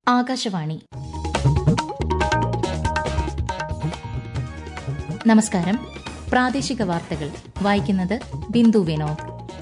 ആകാശവാണി നമസ്കാരം പ്രാദേശിക വാർത്തകൾ വായിക്കുന്നത് ബിന്ദു വിനോദ്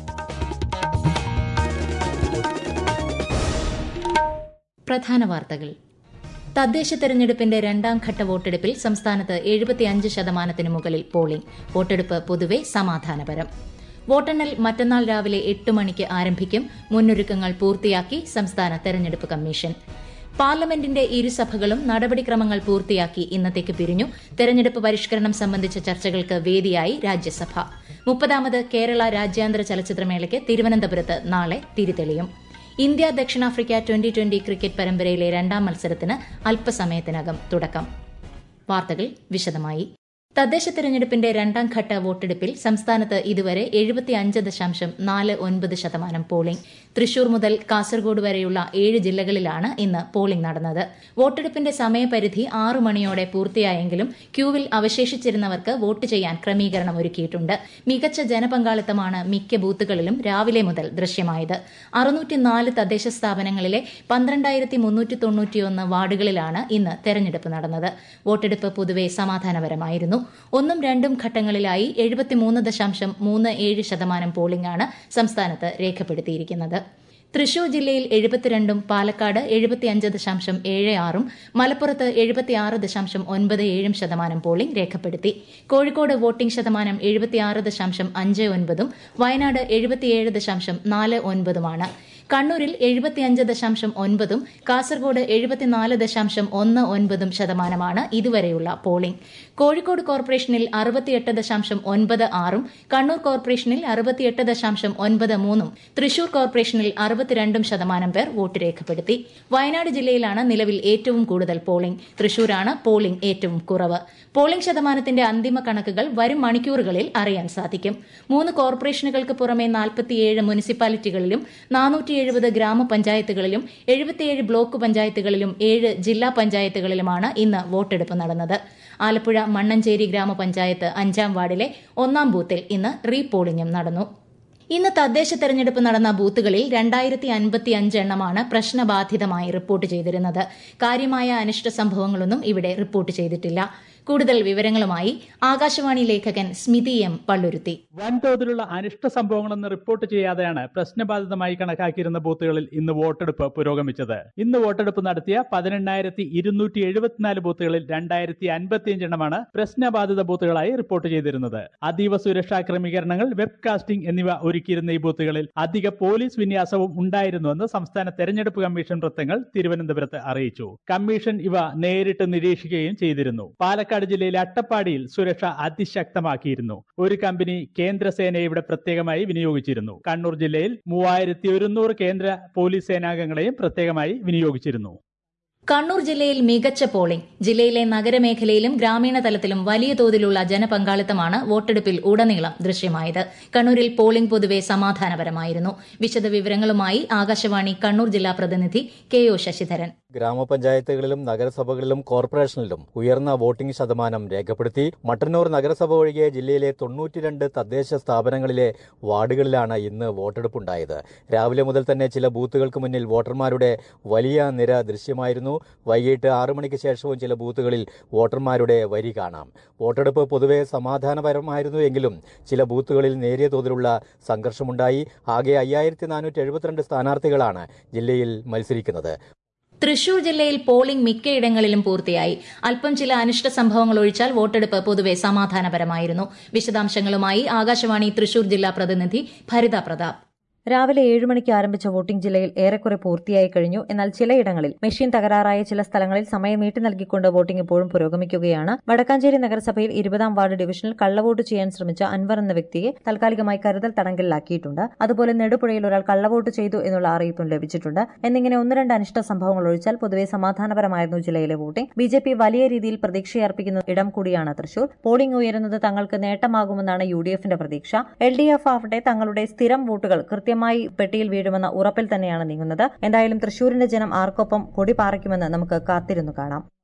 പ്രധാന വാർത്തകൾ തദ്ദേശ തെരഞ്ഞെടുപ്പിന്റെ രണ്ടാം ഘട്ട വോട്ടെടുപ്പിൽ സംസ്ഥാനത്ത് എഴുപത്തിയഞ്ച് ശതമാനത്തിന് മുകളിൽ പോളിംഗ് വോട്ടെടുപ്പ് പൊതുവെ സമാധാനപരം വോട്ടെണ്ണൽ മറ്റന്നാൾ രാവിലെ എട്ട് മണിക്ക് ആരംഭിക്കും മുന്നൊരുക്കങ്ങൾ പൂർത്തിയാക്കി സംസ്ഥാന തെരഞ്ഞെടുപ്പ് കമ്മീഷൻ പാർലമെന്റിന്റെ ഇരുസഭകളും നടപടിക്രമങ്ങൾ പൂർത്തിയാക്കി ഇന്നത്തേക്ക് പിരിഞ്ഞു തെരഞ്ഞെടുപ്പ് പരിഷ്കരണം സംബന്ധിച്ച ചർച്ചകൾക്ക് വേദിയായി രാജ്യസഭ മുപ്പതാമത് കേരള രാജ്യാന്തര ചലച്ചിത്രമേളയ്ക്ക് തിരുവനന്തപുരത്ത് നാളെ തിരിതെളിയും ഇന്ത്യ ദക്ഷിണാഫ്രിക്ക ട്വന്റി ട്വന്റി ക്രിക്കറ്റ് പരമ്പരയിലെ രണ്ടാം മത്സരത്തിന് അല്പസമയത്തിനകം തുടക്കം വാർത്തകൾ വിശദമായി തദ്ദേശ തെരഞ്ഞെടുപ്പിന്റെ രണ്ടാം ഘട്ട വോട്ടെടുപ്പിൽ സംസ്ഥാനത്ത് ഇതുവരെ എഴുപത്തിയഞ്ച് ദശാംശം നാല് ഒൻപത് ശതമാനം പോളിംഗ് തൃശൂർ മുതൽ കാസർഗോഡ് വരെയുള്ള ഏഴ് ജില്ലകളിലാണ് ഇന്ന് പോളിംഗ് നടന്നത് വോട്ടെടുപ്പിന്റെ സമയപരിധി ആറു മണിയോടെ പൂർത്തിയായെങ്കിലും ക്യൂവിൽ അവശേഷിച്ചിരുന്നവർക്ക് വോട്ട് ചെയ്യാൻ ക്രമീകരണം ഒരുക്കിയിട്ടുണ്ട് മികച്ച ജനപങ്കാളിത്തമാണ് മിക്ക ബൂത്തുകളിലും രാവിലെ മുതൽ ദൃശ്യമായത് അറുന്നൂറ്റിനാല് തദ്ദേശ സ്ഥാപനങ്ങളിലെ പന്ത്രണ്ടായിരത്തി മുന്നൂറ്റി തൊണ്ണൂറ്റിയൊന്ന് വാർഡുകളിലാണ് ഇന്ന് തെരഞ്ഞെടുപ്പ് നടന്നത് വോട്ടെടുപ്പ് പൊതുവെ സമാധാനപരമായിരുന്നു ഒന്നും രണ്ടും ഘട്ടങ്ങളിലായി എഴുപത്തിമൂന്ന് ദശാംശം മൂന്ന് ഏഴ് ശതമാനം പോളിംഗാണ് സംസ്ഥാനത്ത് രേഖപ്പെടുത്തിയിരിക്കുന്നത് തൃശൂർ ജില്ലയിൽ എഴുപത്തിരണ്ടും പാലക്കാട് എഴുപത്തിയഞ്ച് ദശാംശം ഏഴ് ആറും മലപ്പുറത്ത് എഴുപത്തിയാറ് ദശാംശം ഒൻപത് ഏഴും ശതമാനം പോളിംഗ് രേഖപ്പെടുത്തി കോഴിക്കോട് വോട്ടിംഗ് ശതമാനം എഴുപത്തിയാറ് ദശാംശം അഞ്ച് ഒൻപതും വയനാട് എഴുപത്തിയേഴ് ദശാംശം നാല് ഒൻപതുമാണ് കണ്ണൂരിൽ എഴുപത്തിയഞ്ച് ദശാംശം ഒൻപതും കാസർഗോഡ് എഴുപത്തിനാല് ദശാംശം ഒന്ന് ഒൻപതും ശതമാനമാണ് ഇതുവരെയുള്ള പോളിംഗ് കോഴിക്കോട് കോർപ്പറേഷനിൽ അറുപത്തിയെട്ട് ദശാംശം ഒൻപത് ആറും കണ്ണൂർ കോർപ്പറേഷനിൽ അറുപത്തിയെട്ട് ദശാംശം ഒൻപത് മൂന്നും തൃശൂർ കോർപ്പറേഷനിൽ അറുപത്തിരണ്ടും ശതമാനം പേർ വോട്ട് രേഖപ്പെടുത്തി വയനാട് ജില്ലയിലാണ് നിലവിൽ ഏറ്റവും കൂടുതൽ പോളിംഗ് തൃശൂരാണ് പോളിംഗ് ഏറ്റവും കുറവ് പോളിംഗ് ശതമാനത്തിന്റെ അന്തിമ കണക്കുകൾ വരും മണിക്കൂറുകളിൽ അറിയാൻ സാധിക്കും മൂന്ന് കോർപ്പറേഷനുകൾക്ക് പുറമെ നാൽപ്പത്തിയേഴ് മുനിസിപ്പാലിറ്റികളിലും നാനൂറ്റി എഴുപത് ഗ്രാമപഞ്ചായത്തുകളിലും എഴുപത്തിയേഴ് ബ്ലോക്ക് പഞ്ചായത്തുകളിലും ഏഴ് ജില്ലാ പഞ്ചായത്തുകളിലുമാണ് ഇന്ന് വോട്ടെടുപ്പ് നടന്നത് ആലപ്പുഴ മണ്ണഞ്ചേരി ഗ്രാമപഞ്ചായത്ത് അഞ്ചാം വാർഡിലെ ഒന്നാം ബൂത്തിൽ ഇന്ന് റീപോളിംഗും നടന്നു ഇന്ന് തദ്ദേശ തെരഞ്ഞെടുപ്പ് നടന്ന ബൂത്തുകളിൽ രണ്ടായിരത്തി അൻപത്തി അഞ്ച് എണ്ണമാണ് പ്രശ്നബാധിതമായി റിപ്പോർട്ട് ചെയ്തിരുന്നത് കാര്യമായ അനിഷ്ട സംഭവങ്ങളൊന്നും ഇവിടെ റിപ്പോർട്ട് ചെയ്തിട്ടില്ല കൂടുതൽ വിവരങ്ങളുമായി ആകാശവാണി ലേഖകൻ സ്മിതി എം പള്ളുരുത്തി വൻതോതിലുള്ള അനിഷ്ട സംഭവങ്ങളൊന്നും റിപ്പോർട്ട് ചെയ്യാതെയാണ് പ്രശ്നബാധിതമായി കണക്കാക്കിയിരുന്ന ബൂത്തുകളിൽ ഇന്ന് വോട്ടെടുപ്പ് പുരോഗമിച്ചത് ഇന്ന് വോട്ടെടുപ്പ് നടത്തിയ പതിനെണ്ണായിരത്തി ഇരുന്നൂറ്റി എഴുപത്തിനാല് ബൂത്തുകളിൽ രണ്ടായിരത്തി അൻപത്തിയഞ്ച് എണ്ണമാണ് പ്രശ്നബാധിത ബൂത്തുകളായി റിപ്പോർട്ട് ചെയ്തിരുന്നത് അതീവ സുരക്ഷാ ക്രമീകരണങ്ങൾ വെബ്കാസ്റ്റിംഗ് എന്നിവ ഒരുക്കിയിരുന്ന ഈ ബൂത്തുകളിൽ അധിക പോലീസ് വിന്യാസവും ഉണ്ടായിരുന്നുവെന്ന് സംസ്ഥാന തെരഞ്ഞെടുപ്പ് കമ്മീഷൻ വൃത്തങ്ങൾ തിരുവനന്തപുരത്ത് അറിയിച്ചു കമ്മീഷൻ ഇവ നേരിട്ട് നിരീക്ഷിക്കുകയും ചെയ്തിരുന്നു പാലക്കാട് ജില്ലയിലെ അട്ടപ്പാടിയിൽ സുരക്ഷ അതിശക്തമാക്കിയിരുന്നു ഒരു കമ്പനി കേന്ദ്രസേനയെ ഇവിടെ പ്രത്യേകമായി വിനിയോഗിച്ചിരുന്നു കണ്ണൂർ ജില്ലയിൽ മൂവായിരത്തി ഒരുന്നൂറ് കേന്ദ്ര പോലീസ് സേനാംഗങ്ങളെയും പ്രത്യേകമായി വിനിയോഗിച്ചിരുന്നു കണ്ണൂർ ജില്ലയിൽ മികച്ച പോളിംഗ് ജില്ലയിലെ നഗരമേഖലയിലും ഗ്രാമീണ തലത്തിലും വലിയ തോതിലുള്ള ജനപങ്കാളിത്തമാണ് വോട്ടെടുപ്പിൽ ഉടനീളം ദൃശ്യമായത് കണ്ണൂരിൽ പോളിംഗ് പൊതുവെ സമാധാനപരമായിരുന്നു വിശദവിവരങ്ങളുമായി ആകാശവാണി കണ്ണൂർ ജില്ലാ പ്രതിനിധി കെ ഒ ശശിധരൻ ഗ്രാമപഞ്ചായത്തുകളിലും നഗരസഭകളിലും കോർപ്പറേഷനിലും ഉയർന്ന വോട്ടിംഗ് ശതമാനം രേഖപ്പെടുത്തി മട്ടന്നൂർ നഗരസഭ ഒഴികെ ജില്ലയിലെ തൊണ്ണൂറ്റിരണ്ട് തദ്ദേശ സ്ഥാപനങ്ങളിലെ വാർഡുകളിലാണ് ഇന്ന് വോട്ടെടുപ്പുണ്ടായത് രാവിലെ മുതൽ തന്നെ ചില ബൂത്തുകൾക്ക് മുന്നിൽ വോട്ടർമാരുടെ വലിയ നിര ദൃശ്യമായിരുന്നു വൈകിട്ട് ആറു മണിക്ക് ശേഷവും ചില ബൂത്തുകളിൽ വോട്ടർമാരുടെ വരി കാണാം വോട്ടെടുപ്പ് പൊതുവെ സമാധാനപരമായിരുന്നു എങ്കിലും ചില ബൂത്തുകളിൽ നേരിയ തോതിലുള്ള സംഘർഷമുണ്ടായി ആകെ അയ്യായിരത്തി നാനൂറ്റി എഴുപത്തിരണ്ട് സ്ഥാനാർത്ഥികളാണ് ജില്ലയിൽ മത്സരിക്കുന്നത് തൃശൂർ ജില്ലയിൽ പോളിംഗ് മിക്കയിടങ്ങളിലും പൂർത്തിയായി അല്പം ചില അനിഷ്ട സംഭവങ്ങൾ ഒഴിച്ചാൽ വോട്ടെടുപ്പ് പൊതുവെ സമാധാനപരമായിരുന്നു വിശദാംശങ്ങളുമായി ആകാശവാണി തൃശൂർ ജില്ലാ പ്രതിനിധി ഭരിത പ്രതാപ് രാവിലെ ഏഴ് മണിക്ക് ആരംഭിച്ച വോട്ടിംഗ് ജില്ലയിൽ ഏറെക്കുറെ പൂർത്തിയായി കഴിഞ്ഞു എന്നാൽ ചിലയിടങ്ങളിൽ മെഷീൻ തകരാറായ ചില സ്ഥലങ്ങളിൽ സമയം നീട്ടി നൽകിക്കൊണ്ട് വോട്ടിംഗ് ഇപ്പോഴും പുരോഗമിക്കുകയാണ് വടക്കാഞ്ചേരി നഗരസഭയിൽ ഇരുപതാം വാർഡ് ഡിവിഷനിൽ കള്ളവോട്ട് ചെയ്യാൻ ശ്രമിച്ച അൻവർ എന്ന വ്യക്തിയെ താൽക്കാലികമായി കരുതൽ തടങ്കലിലാക്കിയിട്ടുണ്ട് അതുപോലെ നെടുപുഴയിൽ ഒരാൾ കള്ളവോട്ട് ചെയ്തു എന്നുള്ള അറിയിപ്പും ലഭിച്ചിട്ടുണ്ട് എന്നിങ്ങനെ ഒന്ന് രണ്ട് അനിഷ്ട സംഭവങ്ങൾ ഒഴിച്ചാൽ പൊതുവെ സമാധാനപരമായിരുന്നു ജില്ലയിലെ വോട്ടിംഗ് ബി ജെ പി വലിയ രീതിയിൽ പ്രതീക്ഷയർപ്പിക്കുന്ന ഇടം കൂടിയാണ് തൃശൂർ പോളിംഗ് ഉയരുന്നത് തങ്ങൾക്ക് നേട്ടമാകുമെന്നാണ് യു ഡി എഫിന്റെ പ്രതീക്ഷ എൽ ഡി എഫ് ആവട്ടെ തങ്ങളുടെ സ്ഥിരം വോട്ടുകൾ കൃത്യം കൃത്യമായി പെട്ടിയിൽ വീഴുമെന്ന ഉറപ്പിൽ തന്നെയാണ് നീങ്ങുന്നത് എന്തായാലും തൃശൂരിന്റെ ജനം ആർക്കൊപ്പം കൊടി പാറിക്കുമെന്ന് നമുക്ക് കാത്തിരുന്നു കാണാം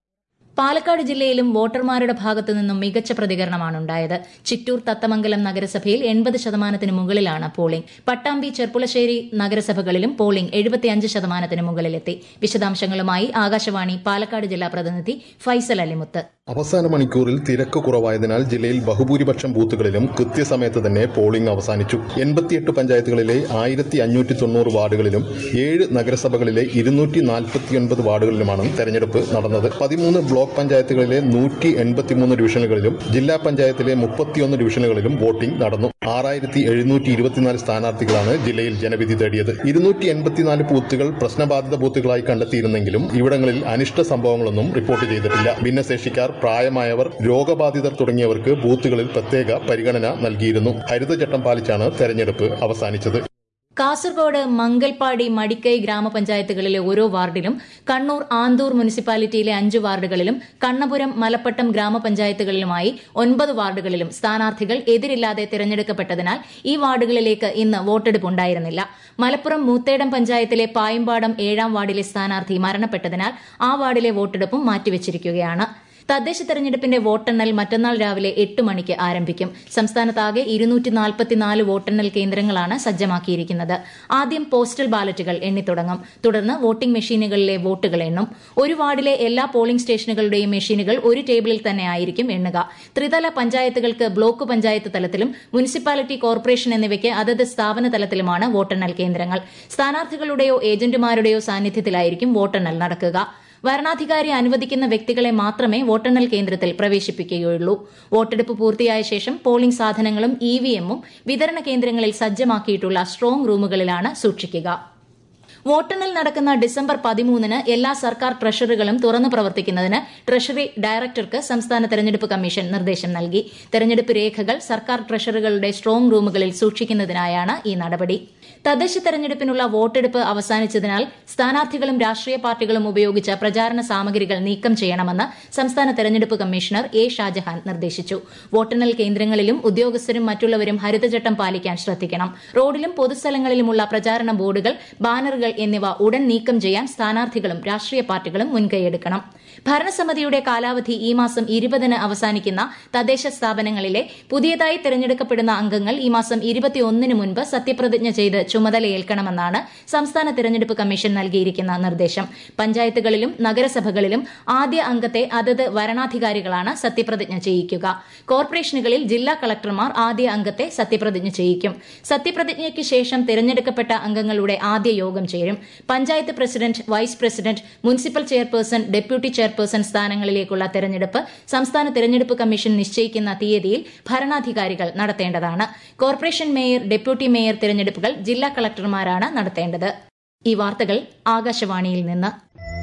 പാലക്കാട് ജില്ലയിലും വോട്ടർമാരുടെ ഭാഗത്തു നിന്നും മികച്ച പ്രതികരണമാണ് ഉണ്ടായത് ചിറ്റൂർ തത്തമംഗലം നഗരസഭയിൽ എൺപത് ശതമാനത്തിന് മുകളിലാണ് പോളിംഗ് പട്ടാമ്പി ചെർപ്പുളശ്ശേരി നഗരസഭകളിലും പോളിംഗ് എഴുപത്തിയഞ്ച് ശതമാനത്തിന് മുകളിലെത്തി വിശദാംശങ്ങളുമായി ആകാശവാണി പാലക്കാട് ജില്ലാ പ്രതിനിധി ഫൈസൽ അലിമുത്ത് അവസാന മണിക്കൂറിൽ തിരക്ക് കുറവായതിനാൽ ജില്ലയിൽ ബഹുഭൂരിപക്ഷം ബൂത്തുകളിലും കൃത്യസമയത്ത് തന്നെ പോളിംഗ് അവസാനിച്ചു എൺപത്തിയെട്ട് പഞ്ചായത്തുകളിലെ ആയിരത്തി അഞ്ഞൂറ്റി തൊണ്ണൂറ് വാർഡുകളിലും ഏഴ് നഗരസഭകളിലെ ഇരുന്നൂറ്റി നാൽപ്പത്തിയൊൻപത് വാർഡുകളിലുമാണ് തെരഞ്ഞെടുപ്പ് നടന്നത് പതിമൂന്ന് ബ്ലോക്ക് പഞ്ചായത്തുകളിലെ നൂറ്റി എൺപത്തിമൂന്ന് ഡിവിഷനുകളിലും ജില്ലാ പഞ്ചായത്തിലെ മുപ്പത്തിയൊന്ന് ഡിവിഷനുകളിലും വോട്ടിംഗ് നടന്നു ആറായിരത്തി എഴുന്നൂറ്റി ഇരുപത്തിനാല് സ്ഥാനാർത്ഥികളാണ് ജില്ലയിൽ ജനവിധി തേടിയത് ഇരുന്നൂറ്റി എൺപത്തിനാല് ബൂത്തുകൾ പ്രശ്നബാധിത ബൂത്തുകളായി കണ്ടെത്തിയിരുന്നെങ്കിലും ഇവിടങ്ങളിൽ അനിഷ്ട സംഭവങ്ങളൊന്നും റിപ്പോർട്ട് ചെയ്തിട്ടില്ല ഭിന്നശേഷിക്കാർ പ്രായമായവർ രോഗബാധിതർ തുടങ്ങിയവർക്ക് ബൂത്തുകളിൽ പ്രത്യേക പരിഗണന നൽകിയിരുന്നു ഹരിതചട്ടം പാലിച്ചാണ് തെരഞ്ഞെടുപ്പ് അവസാനിച്ചത് കാസർഗോഡ് മംഗൽപാടി മടിക്കൈ ഗ്രാമപഞ്ചായത്തുകളിലെ ഓരോ വാർഡിലും കണ്ണൂർ ആന്തൂർ മുനിസിപ്പാലിറ്റിയിലെ അഞ്ച് വാർഡുകളിലും കണ്ണപുരം മലപ്പട്ടം ഗ്രാമപഞ്ചായത്തുകളിലുമായി ഒൻപത് വാർഡുകളിലും സ്ഥാനാർത്ഥികൾ എതിരില്ലാതെ തിരഞ്ഞെടുക്കപ്പെട്ടതിനാൽ ഈ വാർഡുകളിലേക്ക് ഇന്ന് വോട്ടെടുപ്പ് ഉണ്ടായിരുന്നില്ല മലപ്പുറം മൂത്തേടം പഞ്ചായത്തിലെ പായമ്പാടം ഏഴാം വാർഡിലെ സ്ഥാനാർത്ഥി മരണപ്പെട്ടതിനാൽ ആ വാർഡിലെ വോട്ടെടുപ്പും മാറ്റിവച്ചിരിക്കുകയാണ് തദ്ദേശ തെരഞ്ഞെടുപ്പിന്റെ വോട്ടെണ്ണൽ മറ്റന്നാൾ രാവിലെ എട്ട് മണിക്ക് ആരംഭിക്കും സംസ്ഥാനത്താകെ ഇരുന്നൂറ്റി നാൽപ്പത്തിനാല് വോട്ടെണ്ണൽ കേന്ദ്രങ്ങളാണ് സജ്ജമാക്കിയിരിക്കുന്നത് ആദ്യം പോസ്റ്റൽ ബാലറ്റുകൾ എണ്ണിത്തുടങ്ങും തുടർന്ന് വോട്ടിംഗ് മെഷീനുകളിലെ വോട്ടുകൾ എണ്ണും ഒരു വാർഡിലെ എല്ലാ പോളിംഗ് സ്റ്റേഷനുകളുടെയും മെഷീനുകൾ ഒരു ടേബിളിൽ തന്നെ ആയിരിക്കും എണ്ണുക ത്രിതല പഞ്ചായത്തുകൾക്ക് ബ്ലോക്ക് പഞ്ചായത്ത് തലത്തിലും മുനിസിപ്പാലിറ്റി കോർപ്പറേഷൻ എന്നിവയ്ക്ക് അതത് സ്ഥാപന തലത്തിലുമാണ് വോട്ടെണ്ണൽ കേന്ദ്രങ്ങൾ സ്ഥാനാർത്ഥികളുടെയോ ഏജന്റുമാരുടെയോ സാന്നിധ്യത്തിലായിരിക്കും വോട്ടെണ്ണൽ നടക്കുക വരണാധികാരി അനുവദിക്കുന്ന വ്യക്തികളെ മാത്രമേ വോട്ടെണ്ണൽ കേന്ദ്രത്തിൽ പ്രവേശിപ്പിക്കുകയുള്ളൂ വോട്ടെടുപ്പ് പൂർത്തിയായ ശേഷം പോളിംഗ് സാധനങ്ങളും ഇവിഎമ്മും വിതരണ കേന്ദ്രങ്ങളിൽ സജ്ജമാക്കിയിട്ടുള്ള സ്ട്രോങ് റൂമുകളിലാണ് സൂക്ഷിക്കുക വോട്ടെണ്ണൽ നടക്കുന്ന ഡിസംബർ പതിമൂന്നിന് എല്ലാ സർക്കാർ ട്രഷറികളും തുറന്നു പ്രവർത്തിക്കുന്നതിന് ട്രഷറി ഡയറക്ടർക്ക് സംസ്ഥാന തെരഞ്ഞെടുപ്പ് കമ്മീഷൻ നിർദ്ദേശം നൽകി തെരഞ്ഞെടുപ്പ് രേഖകൾ സർക്കാർ ട്രഷറികളുടെ സ്ട്രോങ് റൂമുകളിൽ സൂക്ഷിക്കുന്നതിനായാണ് ഈ നടപടി തദ്ദേശ തെരഞ്ഞെടുപ്പിനുള്ള വോട്ടെടുപ്പ് അവസാനിച്ചതിനാൽ സ്ഥാനാർത്ഥികളും രാഷ്ട്രീയ പാർട്ടികളും ഉപയോഗിച്ച പ്രചാരണ സാമഗ്രികൾ നീക്കം ചെയ്യണമെന്ന് സംസ്ഥാന തെരഞ്ഞെടുപ്പ് കമ്മീഷണർ എ ഷാജഹാൻ നിർദ്ദേശിച്ചു വോട്ടെണ്ണൽ കേന്ദ്രങ്ങളിലും ഉദ്യോഗസ്ഥരും മറ്റുള്ളവരും ഹരിതചട്ടം പാലിക്കാൻ ശ്രദ്ധിക്കണം റോഡിലും പൊതുസ്ഥലങ്ങളിലുമുള്ള പ്രചാരണ ബോർഡുകൾ ബാനറുകൾ എന്നിവ ഉടൻ നീക്കം ചെയ്യാൻ സ്ഥാനാർത്ഥികളും രാഷ്ട്രീയ പാർട്ടികളും മുൻകൈയെടുക്കണം ഭരണസമിതിയുടെ കാലാവധി ഈ മാസം ഇരുപതിന് അവസാനിക്കുന്ന തദ്ദേശ സ്ഥാപനങ്ങളിലെ പുതിയതായി തെരഞ്ഞെടുക്കപ്പെടുന്ന അംഗങ്ങൾ ഈ മാസം ഇരുപത്തിയൊന്നിന് മുൻപ് സത്യപ്രതിജ്ഞ ചെയ്ത് ചുമതലയേൽക്കണമെന്നാണ് സംസ്ഥാന തെരഞ്ഞെടുപ്പ് കമ്മീഷൻ നൽകിയിരിക്കുന്ന നിർദ്ദേശം പഞ്ചായത്തുകളിലും നഗരസഭകളിലും ആദ്യ അംഗത്തെ അതത് വരണാധികാരികളാണ് സത്യപ്രതിജ്ഞ ചെയ്യിക്കുക കോർപ്പറേഷനുകളിൽ ജില്ലാ കളക്ടർമാർ ആദ്യ അംഗത്തെ സത്യപ്രതിജ്ഞ ചെയ്യിക്കും സത്യപ്രതിജ്ഞയ്ക്ക് ശേഷം തിരഞ്ഞെടുക്കപ്പെട്ട അംഗങ്ങളുടെ ആദ്യ യോഗം ചേരും panchayat president vice president municipal chairperson deputy chairperson സ്ഥാനങ്ങളിലേക്കുള്ള തെരഞ്ഞെടുപ്പ് സംസ്ഥാന തെരഞ്ഞെടുപ്പ് കമ്മീഷൻ നിശ്ചയിക്കുന്ന തീയതിയിൽ ഭരണാധികാരികൾ നടത്തേണ്ടതാണ് കോർപ്പറേഷൻ മേയർ ഡെപ്യൂട്ടി മേയർ തെരഞ്ഞെടുപ്പുകൾ ജില്ലാ കളക്ടർമാരാണ് നടത്തേണ്ടത് ഈ വാർത്തകൾ ആകാശവാണിയിൽ നിന്ന്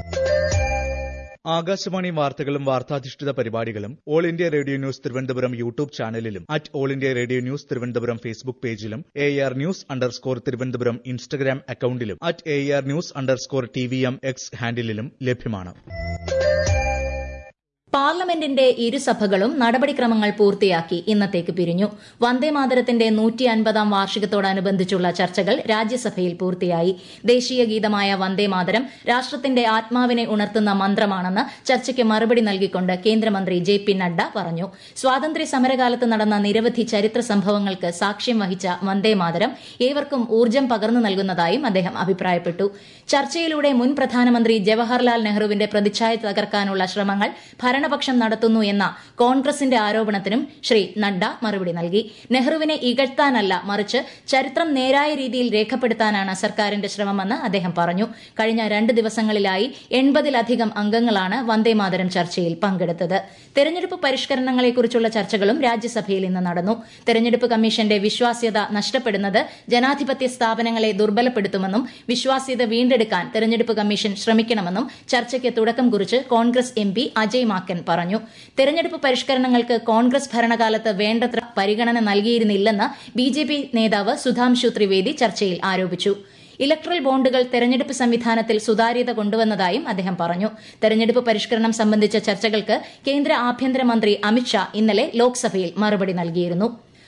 ആകാശവാണി വാർത്തകളും വാർത്താധിഷ്ഠിത പരിപാടികളും all India radio news Thiruvananthapuram YouTube ചാനലിലും at all India radio news Thiruvananthapuram Facebook പേജിലും A R news underscore Thiruvananthapuram Instagram അക്കൌണ്ടിലും at A R news underscore T V M X ഹാൻഡിലും ലഭ്യമാണ് പാർലമെന്റിന്റെ ഇരുസഭകളും നടപടിക്രമങ്ങൾ പൂർത്തിയാക്കി ഇന്നത്തേക്ക് പിരിഞ്ഞു വന്ദേമാതരത്തിന്റെ നൂറ്റി അൻപതാം വാർഷികത്തോടനുബന്ധിച്ചുള്ള ചർച്ചകൾ രാജ്യസഭയിൽ പൂർത്തിയായി ദേശീയ ഗീതമായ വന്ദേമാതരം രാഷ്ട്രത്തിന്റെ ആത്മാവിനെ ഉണർത്തുന്ന മന്ത്രമാണെന്ന് ചർച്ചയ്ക്ക് മറുപടി നൽകിക്കൊണ്ട് കേന്ദ്രമന്ത്രി ജെ പി നഡ്ഡ പറഞ്ഞു സ്വാതന്ത്ര്യ സമരകാലത്ത് നടന്ന നിരവധി ചരിത്ര സംഭവങ്ങൾക്ക് സാക്ഷ്യം വഹിച്ച വന്ദേമാതരം ഏവർക്കും ഊർജ്ജം പകർന്നു നൽകുന്നതായും അദ്ദേഹം അഭിപ്രായപ്പെട്ടു ചർച്ചയിലൂടെ മുൻ പ്രധാനമന്ത്രി ജവഹർലാൽ നെഹ്റുവിന്റെ പ്രതിച്ഛായ തകർക്കാനുള്ള ശ്രമങ്ങൾ ഭരണപക്ഷം നടത്തുന്നു എന്ന കോൺഗ്രസിന്റെ ആരോപണത്തിനും ശ്രീ നഡ്ഡ മറുപടി നൽകി നെഹ്റുവിനെ ഇകഴ്ത്താനല്ല മറിച്ച് ചരിത്രം നേരായ രീതിയിൽ രേഖപ്പെടുത്താനാണ് സർക്കാരിന്റെ ശ്രമമെന്ന് അദ്ദേഹം പറഞ്ഞു കഴിഞ്ഞ രണ്ട് ദിവസങ്ങളിലായി എൺപതിലധികം അംഗങ്ങളാണ് വന്ദേമാതരം ചർച്ചയിൽ പങ്കെടുത്തത് തെരഞ്ഞെടുപ്പ് പരിഷ്കരണങ്ങളെക്കുറിച്ചുള്ള ചർച്ചകളും രാജ്യസഭയിൽ ഇന്ന് നടന്നു തെരഞ്ഞെടുപ്പ് കമ്മീഷന്റെ വിശ്വാസ്യത നഷ്ടപ്പെടുന്നത് ജനാധിപത്യ സ്ഥാപനങ്ങളെ ദുർബലപ്പെടുത്തുമെന്നും വിശ്വാസ്യത വീണ്ടെടുക്കാൻ തെരഞ്ഞെടുപ്പ് കമ്മീഷൻ ശ്രമിക്കണമെന്നും ചർച്ചയ്ക്ക് തുടക്കം കുറിച്ച് കോൺഗ്രസ് എം പി അജയ് മാക്കൻ പറഞ്ഞു തെരഞ്ഞെടുപ്പ് പരിഷ്കരണങ്ങൾക്ക് കോൺഗ്രസ് ഭരണകാലത്ത് വേണ്ടത്ര പരിഗണന നൽകിയിരുന്നില്ലെന്ന് ബി ജെ പി നേതാവ് സുധാംശു ത്രിവേദി ചർച്ചയിൽ ആരോപിച്ചു ഇലക്ട്രൽ ബോണ്ടുകൾ തെരഞ്ഞെടുപ്പ് സംവിധാനത്തിൽ സുതാര്യത കൊണ്ടുവന്നതായും അദ്ദേഹം പറഞ്ഞു തെരഞ്ഞെടുപ്പ് പരിഷ്കരണം സംബന്ധിച്ച ചർച്ചകൾക്ക് കേന്ദ്ര ആഭ്യന്തരമന്ത്രി അമിത്ഷാ ഇന്നലെ ലോക്സഭയിൽ മറുപടി നൽകിയിരുന്നു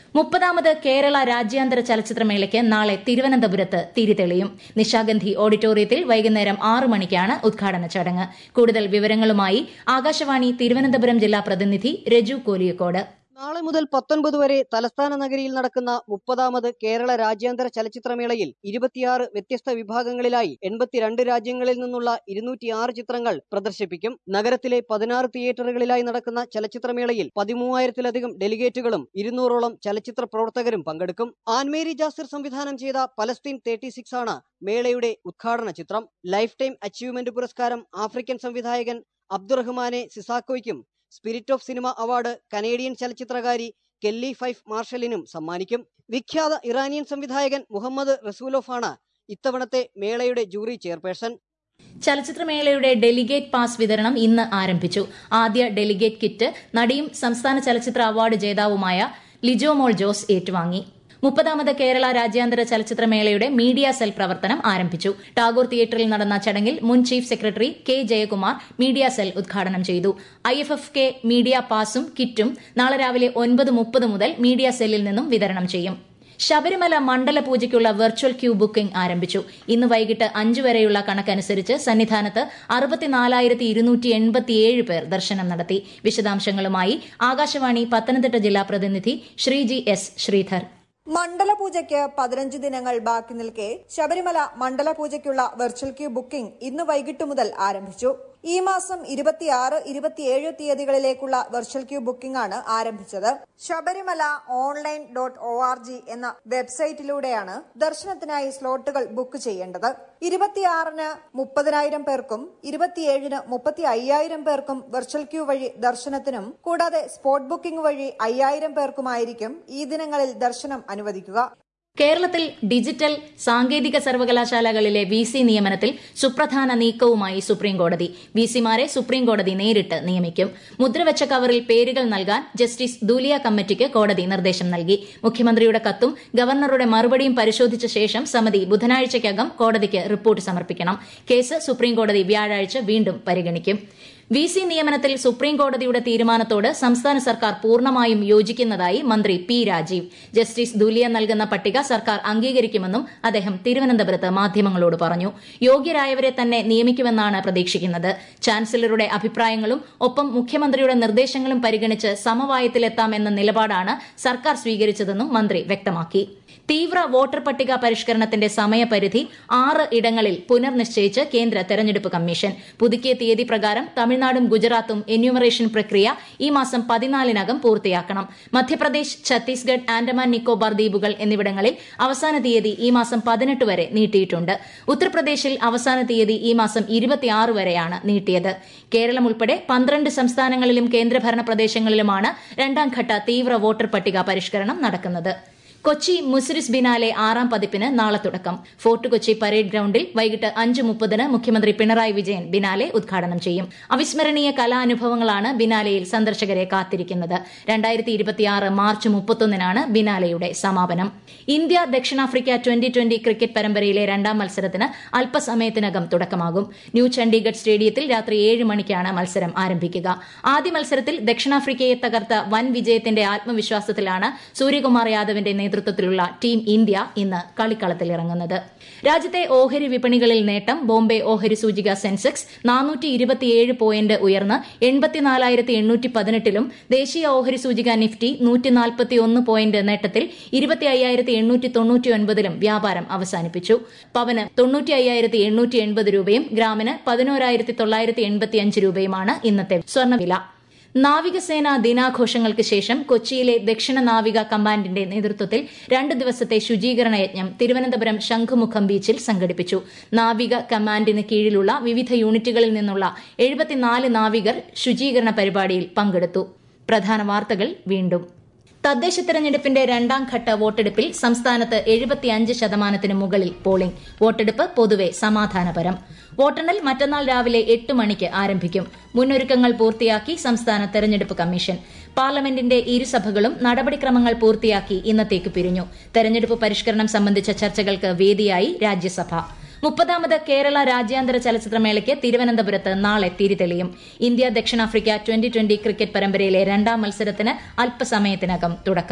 മുപ്പതാമത് കേരള രാജ്യാന്തര ചലച്ചിത്രമേളയ്ക്ക് നാളെ തിരുവനന്തപുരത്ത് തിരിതെളിയും നിശാഗന്ധി ഓഡിറ്റോറിയത്തിൽ വൈകുന്നേരം ആറ് മണിക്കാണ് ഉദ്ഘാടന ചടങ്ങ് കൂടുതൽ വിവരങ്ങളുമായി ആകാശവാണി തിരുവനന്തപുരം ജില്ലാ പ്രതിനിധി രജു കോലിയക്കോട് നാളെ മുതൽ പത്തൊൻപത് വരെ തലസ്ഥാന നഗരിയിൽ നടക്കുന്ന മുപ്പതാമത് കേരള രാജ്യാന്തര ചലച്ചിത്രമേളയിൽ ഇരുപത്തിയാറ് വ്യത്യസ്ത വിഭാഗങ്ങളിലായി എൺപത്തിരണ്ട് രാജ്യങ്ങളിൽ നിന്നുള്ള ഇരുന്നൂറ്റിയാറ് ചിത്രങ്ങൾ പ്രദർശിപ്പിക്കും നഗരത്തിലെ പതിനാറ് തിയേറ്ററുകളിലായി നടക്കുന്ന ചലച്ചിത്രമേളയിൽ പതിമൂവായിരത്തിലധികം ഡെലിഗേറ്റുകളും ഇരുന്നൂറോളം ചലച്ചിത്ര പ്രവർത്തകരും പങ്കെടുക്കും ആൻമേരി ജാസിർ സംവിധാനം ചെയ്ത പലസ്തീൻ തേർട്ടി സിക്സ് ആണ് മേളയുടെ ഉദ്ഘാടന ചിത്രം ലൈഫ് ടൈം അച്ചീവ്മെന്റ് പുരസ്കാരം ആഫ്രിക്കൻ സംവിധായകൻ അബ്ദുറഹ്മാനെ സിസാക്കോയ്ക്കും spirit of cinema award Canadian ചലച്ചിത്രകാരി കെല്ലി ഫൈഫ് മാർഷലിനും സമ്മാനിക്കും വിഖ്യാത ഇറാനിയൻ സംവിധായകൻ മുഹമ്മദ് റസൂലോഫാണ് ഇത്തവണത്തെ മേളയുടെ ജൂറി ചെയർപേഴ്സൺ ചലച്ചിത്രമേളയുടെ ഡെലിഗേറ്റ് പാസ് വിതരണം ഇന്ന് ആരംഭിച്ചു ആദ്യ ഡെലിഗേറ്റ് കിറ്റ് നടിയും സംസ്ഥാന ചലച്ചിത്ര അവാർഡ് ജേതാവുമായ ലിജോമോൾ ജോസ് ഏറ്റുവാങ്ങി മുപ്പതാമത് കേരള രാജ്യാന്തര ചലച്ചിത്രമേളയുടെ മീഡിയ സെൽ പ്രവർത്തനം ആരംഭിച്ചു ടാഗോർ തിയേറ്ററിൽ നടന്ന ചടങ്ങിൽ മുൻ chief secretary K Jayakumar media cell ഉദ്ഘാടനം ചെയ്തു I F F K media പാസും കിറ്റും നാളെ രാവിലെ ഒൻപത് മുപ്പത് മുതൽ മീഡിയ സെല്ലിൽ നിന്നും വിതരണം ചെയ്യും ശബരിമല മണ്ഡല പൂജയ്ക്കുള്ള വെർച്വൽ ക്യൂ ബുക്കിംഗ് ആരംഭിച്ചു ഇന്ന് വൈകിട്ട് അഞ്ചു വരെയുള്ള കണക്കനുസരിച്ച് സന്നിധാനത്ത് അറുപത്തിനാലായിരത്തി ഇരുന്നൂറ്റി എൺപത്തിയേഴ് പേർ ദർശനം നടത്തി വിശദാംശങ്ങളുമായി ആകാശവാണി പത്തനംതിട്ട ജില്ലാ പ്രതിനിധി ശ്രീജി എസ് ശ്രീധർ മണ്ഡലപൂജയ്ക്ക് പതിനഞ്ച് ദിനങ്ങൾ ബാക്കി നിൽക്കെ ശബരിമല മണ്ഡലപൂജയ്ക്കുള്ള വെർച്വൽ ക്യൂ ബുക്കിംഗ് ഇന്ന് വൈകിട്ട് മുതൽ ആരംഭിച്ചു ഈ മാസം ഇരുപത്തിയാറ് ഇരുപത്തിയേഴ് തീയതികളിലേക്കുള്ള വെർച്വൽ ക്യൂ ബുക്കിംഗ് ആണ് ആരംഭിച്ചത് Sabarimala online dot O R G എന്ന വെബ്സൈറ്റിലൂടെയാണ് ദർശനത്തിനായി സ്ലോട്ടുകൾ ബുക്ക് ചെയ്യേണ്ടത് ഇരുപത്തിയാറിന് മുപ്പതിനായിരം പേർക്കും ഇരുപത്തിയേഴിന് മുപ്പത്തി അയ്യായിരം പേർക്കും വെർച്വൽ ക്യൂ വഴി ദർശനത്തിനും കൂടാതെ സ്പോട്ട് ബുക്കിംഗ് വഴി അയ്യായിരം പേർക്കുമായിരിക്കും ഈ ദിനങ്ങളിൽ ദർശനം അനുവദിക്കുക കേരളത്തിൽ ഡിജിറ്റൽ സാങ്കേതിക സർവകലാശാലകളിലെ വി സി നിയമനത്തിൽ സുപ്രധാന നീക്കവുമായി സുപ്രീംകോടതി വി സിമാരെ സുപ്രീംകോടതി നേരിട്ട് നിയമിക്കും മുദ്രവെച്ച കവറിൽ പേരുകൾ നൽകാൻ ജസ്റ്റിസ് ദൂലിയ കമ്മിറ്റിക്ക് കോടതി നിർദ്ദേശം നൽകി മുഖ്യമന്ത്രിയുടെ കത്തും ഗവർണറുടെ മറുപടിയും പരിശോധിച്ച ശേഷം സമിതി ബുധനാഴ്ചയ്ക്കകം കോടതിക്ക് റിപ്പോർട്ട് സമർപ്പിക്കണം കേസ് സുപ്രീംകോടതി വ്യാഴാഴ്ച വീണ്ടും പരിഗണിക്കും വി സി നിയമനത്തിൽ സുപ്രീംകോടതിയുടെ തീരുമാനത്തോട് സംസ്ഥാന സർക്കാർ പൂർണ്ണമായും യോജിക്കുന്നതായി മന്ത്രി പി രാജീവ് ജസ്റ്റിസ് ദുലിയ നൽകുന്ന പട്ടിക സർക്കാർ അംഗീകരിക്കുമെന്നും അദ്ദേഹം തിരുവനന്തപുരത്ത് മാധ്യമങ്ങളോട് പറഞ്ഞു യോഗ്യരായവരെ തന്നെ നിയമിക്കുമെന്നാണ് പ്രതീക്ഷിക്കുന്നത് ചാൻസലറുടെ അഭിപ്രായങ്ങളും ഒപ്പം മുഖ്യമന്ത്രിയുടെ നിർദ്ദേശങ്ങളും പരിഗണിച്ച് സമവായത്തിലെത്താമെന്ന നിലപാടാണ് സർക്കാർ സ്വീകരിച്ചതെന്നും മന്ത്രി വ്യക്തമാക്കി തീവ്ര വോട്ടർ പട്ടിക പരിഷ്കരണത്തിന്റെ സമയപരിധി ആറ് ഇടങ്ങളിൽ പുനർനിശ്ചയിച്ച് കേന്ദ്ര തെരഞ്ഞെടുപ്പ് കമ്മീഷൻ പുതുക്കിയ തീയതി പ്രകാരം തമിഴ്നാടും ഗുജറാത്തും എന്യൂമറേഷൻ പ്രക്രിയ ഈ മാസം പതിനാലിനകം പൂർത്തിയാക്കണം മധ്യപ്രദേശ് ഛത്തീസ്ഗഡ് ആൻഡമാൻ നിക്കോബാർ ദ്വീപുകൾ എന്നിവിടങ്ങളിൽ അവസാന തീയതി ഈ മാസം പതിനെട്ട് വരെ നീട്ടിയിട്ടുണ്ട് ഉത്തർപ്രദേശിൽ അവസാന തീയതി ഈ മാസം ഇരുപത്തിയാറ് വരെയാണ് നീട്ടിയത് കേരളം ഉൾപ്പെടെ പന്ത്രണ്ട് സംസ്ഥാനങ്ങളിലും കേന്ദ്രഭരണ പ്രദേശങ്ങളിലുമാണ് രണ്ടാം ഘട്ട തീവ്ര വോട്ടർ പട്ടിക പരിഷ്കരണം നടക്കുന്നത് കൊച്ചി മുസിരിസ് ബിനാലെ ആറാം പതിപ്പിന് നാളെ തുടക്കം ഫോർട്ട് കൊച്ചി പരേഡ് ഗ്രൌണ്ടിൽ വൈകിട്ട് അഞ്ച് മുപ്പതിന് മുഖ്യമന്ത്രി പിണറായി വിജയൻ ബിനാലെ ഉദ്ഘാടനം ചെയ്യും അവിസ്മരണീയ കലാനുഭവങ്ങളാണ് ബിനാലെയിൽ സന്ദർശകരെ കാത്തിരിക്കുന്നത് രണ്ടായിരത്തി ഇരുപത്തിയാറ് മാർച്ച് മുപ്പത്തൊന്നിനാണ് ബിനാലെയുടെ സമാപനം ഇന്ത്യ ദക്ഷിണാഫ്രിക്ക ട്വന്റി ട്വന്റി ക്രിക്കറ്റ് പരമ്പരയിലെ രണ്ടാം മത്സരത്തിന് അല്പസമയത്തിനകം തുടക്കമാകും ന്യൂ ചണ്ഡീഗഡ് സ്റ്റേഡിയത്തിൽ രാത്രി ഏഴ് മണിക്കാണ് മത്സരം ആരംഭിക്കുക ആദ്യ മത്സരത്തിൽ ദക്ഷിണാഫ്രിക്കയെ തകർത്ത വൻ വിജയത്തിന്റെ ആത്മവിശ്വാസത്തിലാണ് സൂര്യകുമാർ യാദവിന്റെ നേതൃത്വത്തിലുള്ള ടീം ഇന്ത്യ ഇന്ന് കളിക്കളത്തിലിറങ്ങുന്നത് രാജ്യത്തെ ഓഹരി വിപണികളിൽ നേട്ടം ബോംബെ ഓഹരി സൂചിക സെൻസെക്സ് നാനൂറ്റി ഇരുപത്തിയേഴ് പോയിന്റ് ഉയർന്ന് എൺപത്തിനാലായിരത്തി എണ്ണൂറ്റി പതിനെട്ടിലും ദേശീയ ഓഹരി സൂചിക നിഫ്റ്റി നൂറ്റി നാൽപ്പത്തി ഒന്ന് പോയിന്റ് നേട്ടത്തിൽ ഇരുപത്തി അയ്യായിരത്തി എണ്ണൂറ്റി തൊണ്ണൂറ്റി ഒൻപതിലും വ്യാപാരം അവസാനിപ്പിച്ചു പവന് തൊണ്ണൂറ്റി അയ്യായിരത്തി എണ്ണൂറ്റി എൺപത് രൂപയും ഗ്രാമിന് പതിനോരായിരത്തി തൊള്ളായിരത്തി എൺപത്തിയഞ്ച് രൂപയുമാണ് ഇന്നത്തെ സ്വർണ്ണവില നാവികസേന ദിനാഘോഷങ്ങൾക്ക് ശേഷം കൊച്ചിയിലെ ദക്ഷിണ നാവിക കമാൻഡിന്റെ നേതൃത്വത്തിൽ രണ്ട് ദിവസത്തെ ശുചീകരണ യജ്ഞം തിരുവനന്തപുരം ശംഖുമുഖം ബീച്ചിൽ സംഘടിപ്പിച്ചു നാവിക കമാൻഡിന് കീഴിലുള്ള വിവിധ യൂണിറ്റുകളിൽ നിന്നുള്ള എഴുപത്തിനാല് നാവികർ ശുചീകരണ പരിപാടിയിൽ പങ്കെടുത്തു പ്രധാന വാർത്തകൾ വീണ്ടും തദ്ദേശ തെരഞ്ഞെടുപ്പിന്റെ രണ്ടാം ഘട്ട വോട്ടെടുപ്പിൽ സംസ്ഥാനത്ത് എഴുപത്തിയഞ്ച് ശതമാനത്തിന് മുകളിൽ പോളിംഗ് വോട്ടെടുപ്പ് പൊതുവെ സമാധാനപരം വോട്ടെണ്ണൽ മറ്റന്നാൾ രാവിലെ എട്ട് മണിക്ക് ആരംഭിക്കും മുന്നൊരുക്കങ്ങൾ പൂർത്തിയാക്കി സംസ്ഥാന തെരഞ്ഞെടുപ്പ് കമ്മീഷൻ പാർലമെന്റിന്റെ ഇരുസഭകളും നടപടിക്രമങ്ങൾ പൂർത്തിയാക്കി ഇന്നത്തേക്ക് പിരിഞ്ഞു തെരഞ്ഞെടുപ്പ് പരിഷ്കരണം സംബന്ധിച്ച ചർച്ചകൾക്ക് വേദിയായി രാജ്യസഭ മുപ്പതാമത് കേരള രാജ്യാന്തര ചലച്ചിത്രമേളയ്ക്ക് തിരുവനന്തപുരത്ത് നാളെ തിരിതെളിയും ഇന്ത്യ ദക്ഷിണാഫ്രിക്ക ട്വന്റി ട്വന്റി ക്രിക്കറ്റ് പരമ്പരയിലെ രണ്ടാം മത്സരത്തിന് അല്പസമയത്തിനകം തുടക്കം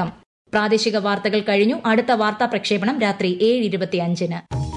പ്രാദേശിക വാർത്തകൾ കഴിഞ്ഞു അടുത്ത വാർത്താ പ്രക്ഷേപണം രാത്രി ഏഴ് ഇരുപത്തിയഞ്ചിന്